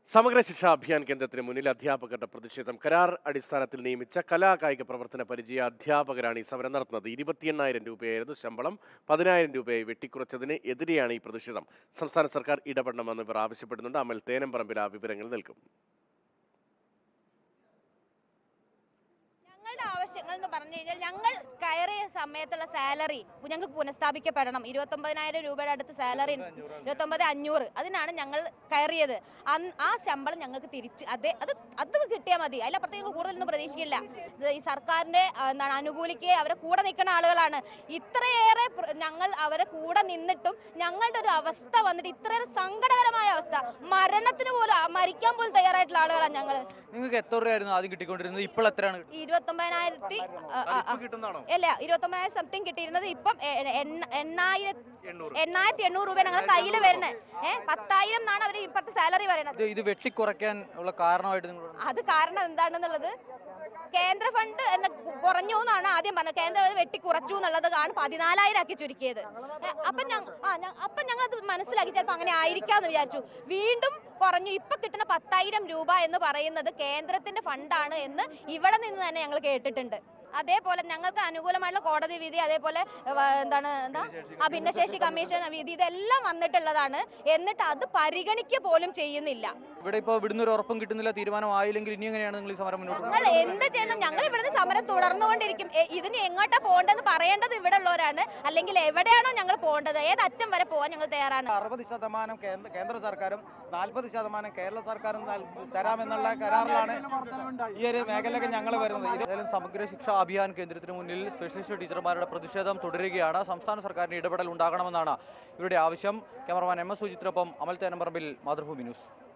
സമഗ്ര ശിക്ഷാ അഭിയാൻ കേന്ദ്രത്തിന് മുന്നിൽ അധ്യാപകരുടെ പ്രതിഷേധം കരാർ അടിസ്ഥാനത്തിൽ നിയമിച്ച കലാകായിക പ്രവർത്തന പരിചയ അധ്യാപകരാണ് ഈ സമരം നടത്തുന്നത് ഇരുപത്തിയെണ്ണായിരം രൂപയായിരുന്നു ശമ്പളം പതിനായിരം രൂപയായി വെട്ടിക്കുറച്ചതിന് എതിരെയാണ് ഈ പ്രതിഷേധം സംസ്ഥാന സർക്കാർ ഇടപെടണമെന്ന് ഇവർ ആവശ്യപ്പെടുന്നുണ്ട് അമൽ തേനംപറമ്പിൽ ആ വിവരങ്ങൾ നൽകും ഞങ്ങളുടെ ആവശ്യങ്ങൾ എന്ന് പറഞ്ഞു കഴിഞ്ഞാൽ ഞങ്ങൾ കയറിയ സമയത്തുള്ള സാലറി ഞങ്ങൾക്ക് പുനഃസ്ഥാപിക്കപ്പെടണം ഇരുപത്തൊമ്പതിനായിരം രൂപയുടെ അടുത്ത് സാലറി ഇരുപത്തൊമ്പത് അഞ്ഞൂറ് അതിനാണ് ഞങ്ങൾ കയറിയത് അന്ന് ആ ശമ്പളം ഞങ്ങൾക്ക് തിരിച്ച് അതെ അത് അത് കിട്ടിയാൽ മതി അതിലപ്പുറത്തേക്ക് ഞങ്ങൾ കൂടുതലൊന്നും പ്രതീക്ഷിക്കില്ല ഇത് ഈ സർക്കാരിന്റെ ആ, എന്താണ് അനുകൂലിക്ക് അവരെ കൂടെ നിൽക്കുന്ന ആളുകളാണ് ഇത്രയേറെ പ്ര- ഞങ്ങൾ അവരെ കൂടെ നിന്നിട്ടും ഞങ്ങളുടെ ഒരു അവസ്ഥ വന്നിട്ട് ഇത്രയേറെ സങ്കടകരമായ അവസ്ഥ മരണത്തിന് പോലും ആ, മരിക്കാൻ പോലും തയ്യാറായിട്ടുള്ള ആളുകളാണ് ഞങ്ങൾ നിങ്ങൾക്ക് എത്ര രൂപയായിരുന്നു ആദ്യം കിട്ടിക്കൊണ്ടിരുന്നത് ഇപ്പോൾ എത്രയാണ് കിട്ടുന്നത്? ഇരുപത്തൊമ്പതിനായിരത്തി ആ, ആ, ആ. കിട്ടുന്നതാണോ അല്ല ഇരുപത്തൊമ്പതിനായിരം സംതിങ് കിട്ടിയിരുന്നത് ഇപ്പം എ- എണ്ണ- എണ്ണായിരം എണ്ണായിരത്തി എണ്ണൂറ് രൂപ ഞങ്ങളുടെ കയ്യിൽ വരുന്നത് ഏഹ് പത്തായിരം എന്നാണ് അവർ ഇപ്പത്തെ സാലറി പറയുന്നത് ഇത് ഇത് വെട്ടിക്കുറയ്ക്കാൻ ഉള്ള കാരണമായിട്ട് നിങ്ങൾ അത് കാരണം എന്താണെന്നുള്ളത് കേന്ദ്ര ഫണ്ട് എന്നെ കു- കുറഞ്ഞു എന്നാണ് ആദ്യം പറഞ്ഞത് കേന്ദ്ര അത് വെട്ടി കുറച്ചു എന്നുള്ളത് ആണ് പതിനാലായിരം ആക്കി ചുരുക്കിയത് ഏ, അപ്പം ഞങ്ങ ആ ഞ- അപ്പം ഞങ്ങൾ അത് മനസ്സിലാക്കി ചിലപ്പോൾ അങ്ങനെ ആയിരിക്കാന്ന് വിചാരിച്ചു വീണ്ടും കുറഞ്ഞു ഇപ്പൊ കിട്ടുന്ന പത്തായിരം രൂപ എന്ന് പറയുന്നത് കേന്ദ്രത്തിന്റെ ഫണ്ടാണ് എന്ന് ഇവിടെ നിന്ന് തന്നെ ഞങ്ങൾ കേട്ടിട്ടുണ്ട് അതേപോലെ ഞങ്ങൾക്ക് അനുകൂലമായിട്ടുള്ള കോടതി വിധി അതേപോലെ ഏ, വ- എന്താണ് എന്താ ആ ഭിന്നശേഷി കമ്മീഷൻ വിധി ഇതെല്ലാം വന്നിട്ടുള്ളതാണ് എന്നിട്ട് അത് പരിഗണിക്കുക പോലും ചെയ്യുന്നില്ല ഇവിടെ ഇപ്പോൾ ഇവിടുന്ന് ഒരു ഉറപ്പും കിട്ടുന്നില്ല തീരുമാനമായില്ലെങ്കിൽ ഇനി എങ്ങനെയാണ് നിങ്ങൾ ഈ സമരം മുന്നോട്ട് ഞങ്ങൾ എന്ത് ചെയ്യണം ഞങ്ങൾ ഇവിടുന്ന് സമരം തുടർന്നുകൊണ്ടിരിക്കും എ- ഇതിന് എങ്ങോട്ടാ പോകേണ്ടതെന്ന് പറയേണ്ടത് ഇവിടെ ഉള്ളവരാണ് അല്ലെങ്കിൽ എവിടെയാണോ ഞങ്ങൾ പോകേണ്ടത് ഏത് അറ്റം വരെ പോകാൻ ഞങ്ങൾ തയ്യാറാണ് അറുപത് ശതമാനം കേന്ദ്ര കേന്ദ്ര സർക്കാരും നാൽപ്പത് ശതമാനം കേരള സർക്കാരും നൽ- തരാമെന്നുള്ള കരാറിലാണ് ഈ ഒരു മേഖലയ്ക്ക് ഞങ്ങൾ വരുന്നത് ഇത് ഏതായാലും സമഗ്ര ശിക്ഷാ അഭിയാൻ കേന്ദ്രത്തിന് മുന്നിൽ സ്പെഷ്യലിസ്റ്റ് ടീച്ചർമാരുടെ പ്രതിഷേധം തുടരുകയാണ് സംസ്ഥാന സർക്കാരിന് ഇടപെടൽ ഉണ്ടാകണമെന്നാണ് ഇവരുടെ ആവശ്യം ക്യാമറമാൻ എം എസ് സുജിത്തിനൊപ്പം അമൽ തേനമ്പറമ്പിൽ മാതൃഭൂമി ന്യൂസ്